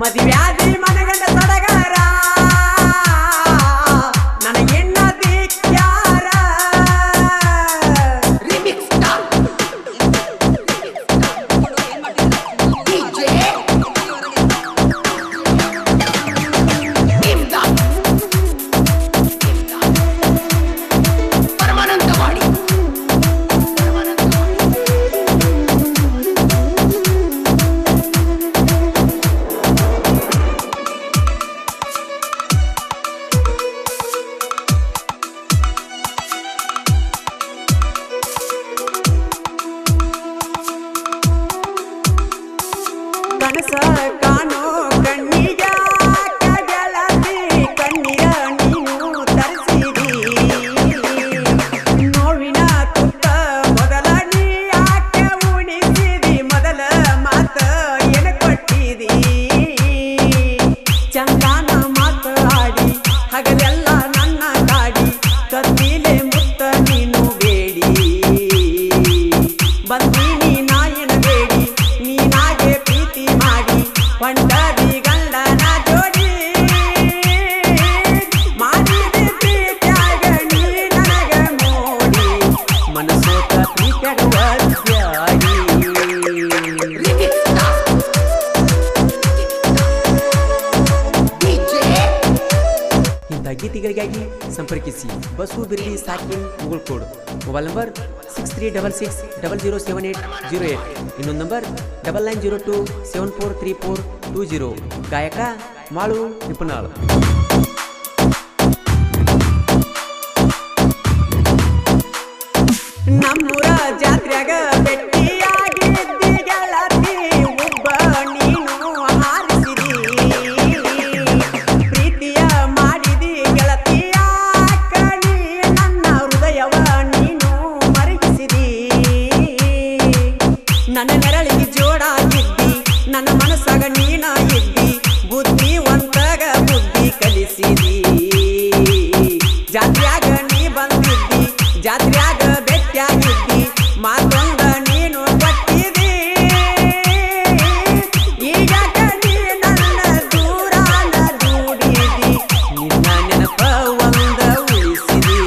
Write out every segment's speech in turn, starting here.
ಮದುವ್ಯಾದಿ ಮನಗಂಡ ಸಡಗರ ನನಗೆಣ್ಣ ದಿಕ್ಕ್ಯಾರ ಪರಮಾನಂದವಾಡಿ ಕನಸ ಕಾಣೋ ಕಣ್ಣಿಗ ಗೆಳತಿ ಕಣ್ಣೀರ ನೀನು ತರಿಸಿದಿ ನೋವಿನ ತುತ್ತ ಮೊದಲ ನೀ ಯಾಕೆ ಉಣಿಸಿದಿ ಮೊದಲ ಮಾತ ಏನು ಕೊಟ್ಟಿದಿ ಚಂದಾನ ಮಾತು ಆಡಿ ಹಗಲೆಲ್ಲ ನನ್ನ ಕಾಡಿ ಕತ್ತಿಲೆ ಮುತ್ತ ನೀನು ಬೇಡಿ ಬಂದೀನಿ ನಾಯನ ಬೇಡಿ ನೀನಾಗೆ ಪ್ರೀತಿ ಮಾಡಿ ಹೊಂಡದಿ ಗಂಡನ ಜೋಡಿ ಮಾಡಿದೆ ಪ್ರೀತ್ಯಾಗ ನೀ ನನಗ ಮೋಡಿ ಮನಸೋತ ಪ್ರೀತ್ಯಾಗ ಒದ್ದಾಡಿ. ಇಂಥ ಗೀತೆಗಳಿಗಾಗಿ ಸಂಪರ್ಕಿಸಿ ಬಸು ಬಿರ್ಡಿ ಸಾಕಿನ್ Mugalkhod mobile number six three double six double zero seven eight zero eight ಇನ್ನೊಂದು number double nine zero two seven four three four two zero ಗಾಯಕ ಮಾಳು ನಿಪುಣಾಳ್ ನಮ್ಮೂರ ಜಾತ್ರೆಗ ಭೆಟ್ಟಿಯಾಗಿದ್ದಿ ಗೆಳತಿ ಒಬ್ಬ ನೀನು ಹಾರಿಸಿದಿ ಪ್ರೀತಿಯ ಮಾಡಿದಿ ಗೆಳತಿಯ ಕಣಿ ನನ್ನ ಹೃದಯವ ನೀನು ಮರಗಿಸಿದಿ ನನ್ನ ನೆರಳಿಗೆ ಜೋಡಾಗಿದ್ದಿ ನನ್ನ ಮನಸ್ಸಾಗ ನೀನ ಇದ್ದಿ ಬುದ್ಧಿವಂತಗ ಬುದ್ಧಿ ಕಲಿಸಿದಿ ಜಾತ್ರ್ಯಾಗ ನೀ ಬಂದಿದ್ದಿ ಜಾತ್ರ್ಯಾಗ ಬೆಟ್ಟಾಗಿದ್ದಿ ಮಾತೊಂದ ನೀನು ಕೊಟ್ಟಿದಿ ಈಗ ಕಣಿ ನನ್ನ ದೂರಾನ ದೂಡಿದಿ ನಿನ್ನ ನೆನಪ ಒಂದ ಉಳಿಸಿದಿ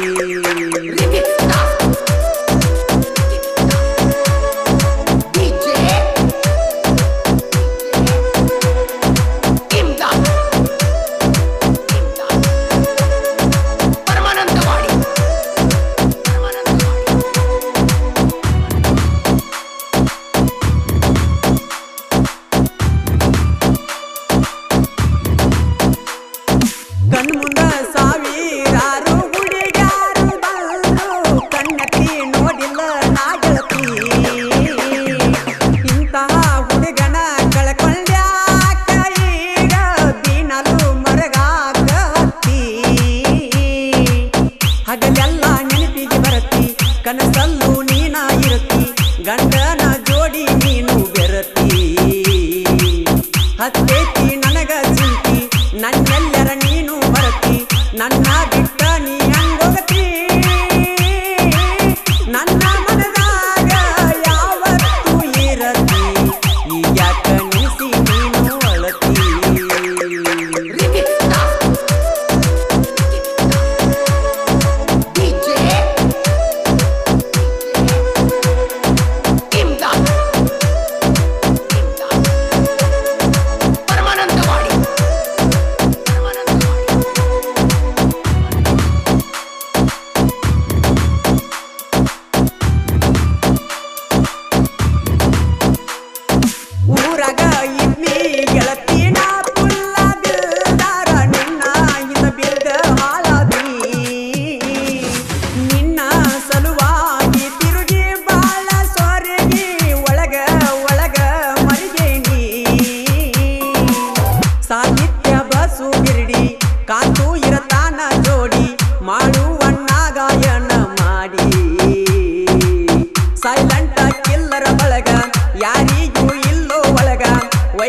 ಪರಮಾನಂದವಾಡಿ ಕಣ್ಮುಂದ ಸಾವಿರಾರು ಹುಡುಗಾರು ಬಂದ್ರು ಕಣ್ಣತ್ತಿ ನೋಡಿಲ್ಲ ನಾಗಳತಿ ಇಂತಹ ಹುಡುಗನ ಕಳ್ಕೊಂಡ್ಯಾಕ ಈಗ ದಿನಲು ಮರಗಾಕ ಹತ್ತಿ ಹಗಲೆಲ್ಲ ನೆನಪಿಗೆ ಬರತಿ ಕನಸಲ್ಲೂ ನೀನ ಇರತಿ ಗಂಡನ ಜೋಡಿ ನೀನು ಬೆರತಿ ಹತ್ತೇತಿ ನನಗ ಚಿಂತಿ ನನ್ನೆಲ್ಲರ ನೀನು ಬರತಿ ನನ್ನ ಬಿಟ್ಟ ನೀ ಹಂಗೋಗತಿ ನನ್ನ ಮನದಾಗ ಯಾವತ್ತೂ ಇರತಿ ಈಗ್ಯಾಕ ನಿಲ್ಸಿ ನೀನು ಅಳತಿ ಪರಮಾನಂದವಾಡಿ ಊರಾಗ ಇದ್ನಿ ಗೆಳತಿನ ಪುಲ್ಲ ಬಿಲ್ದಾರ ನಿನ್ನ ಹಿಂದ ಬಿದ್ದ ಹಾಳಾದಿ ನಿನ್ನ ಸಲುವಾಗಿ ತಿರುಗಿ ಬಾಳ ಸೊರಗಿ ಒಳಗ ಒಳಗ ಮರಿಗೇನಿ ಸಾಹಿತ್ಯ ಬಸು ಬಿರ್ಡಿ ಕಾಂತು ಇರತಾನ ಜೋಡಿ ಮಾಡುವಣ್ಣ ಗಾಯನ ಮಾಡಿ ಸೈಲೆಂಟ್ ಕಿಲ್ಲರ ಬಳಗ ಯಾರಿಗೂ ಇಲ್ಲೋ ಒಳಗ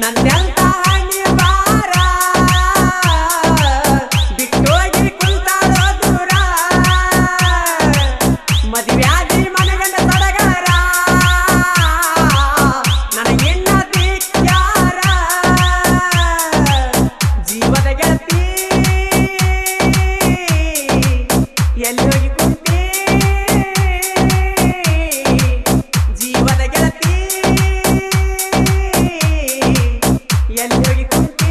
ನಂದೆಂತ ಹಣಿ ಬಾರ ಬಿಟ್ಟೋಗಿ ಕುಂತಾಳೋ ದೂರ ಮದುವ್ಯಾದಿ ಮನಗಂಡ ಸಡಗರ ನನಗಿನ್ನ ದಿಕ್ಕ್ಯಾರ ಜೀವದ ಗೆಳತಿ ಎಲ್ಲಿ ಹೋಗಿ ಕುಂತಿ ಜೀವದ ಗೆಳತಿ ಎಲ್ಲಿ ಹೋಗಿ ಕುಂತಿ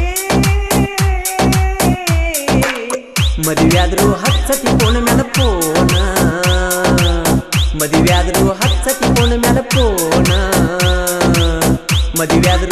ಮದುವೆಯಾದ್ರು ಹಚ್ಚತಿ ಫೋನ್ ಮ್ಯಾಲ ಫೋನ ಮದುವೆಯಾದ್ರು ಹಚ್ಚತಿ ಫೋನ್ ಮ್ಯಾಲ ಫೋನ ಮದುವೆಯಾದ್ರು